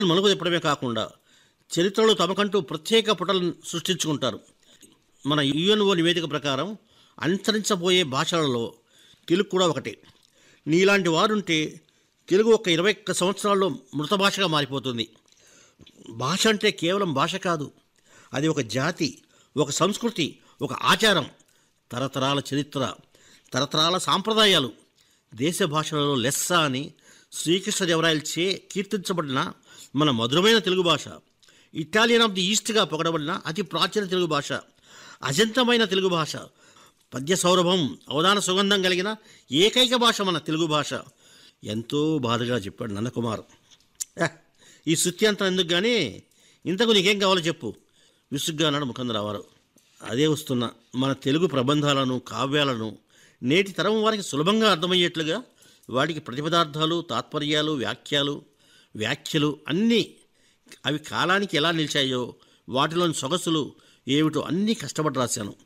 మలుగు తిప్పడమే కాకుండా చరిత్రలో తమకంటూ ప్రత్యేక పుటలను సృష్టించుకుంటారు మన యుఎన్ఓ నివేదిక ప్రకారం అంతరించబోయే భాషలలో తెలుగు కూడా ఒకటి నీలాంటి వారుంటే తెలుగు ఒక ఇరవై ఒక్క సంవత్సరాల్లో మృత భాషగా మారిపోతుంది భాష అంటే కేవలం భాష కాదు అది ఒక జాతి ఒక సంస్కృతి ఒక ఆచారం తరతరాల చరిత్ర తరతరాల సాంప్రదాయాలు దేశ భాషలలో లెస్స అని శ్రీకృష్ణదేవరాయలచే కీర్తించబడిన మన మధురమైన తెలుగు భాష ఇటాలియన్ ఆఫ్ ది ఈస్ట్గా పొగడబడిన అతి ప్రాచీన తెలుగు భాష అజంతమైన తెలుగు భాష పద్య సౌరభం అవధాన సుగంధం కలిగిన ఏకైక భాష మన తెలుగు భాష ఎంతో బాధగా చెప్పాడు నందకుమార్ ఏ, ఈ శృతి అంతా ఎందుకు కానీ ఇంతకు నీకేం కావాలో చెప్పు విసుగ్గా అన్నాడు ముఖందరావారు అదే వస్తున్న మన తెలుగు ప్రబంధాలను కావ్యాలను నేటి తరం వారికి సులభంగా అర్థమయ్యేట్లుగా వాటికి ప్రతిపదార్థాలు తాత్పర్యాలు వ్యాఖ్యలు వ్యాఖ్యలు అన్నీ అవి కాలానికి ఎలా నిలిచాయో వాటిలోని సొగసులు ఏమిటో అన్నీ కష్టపడి రాశాను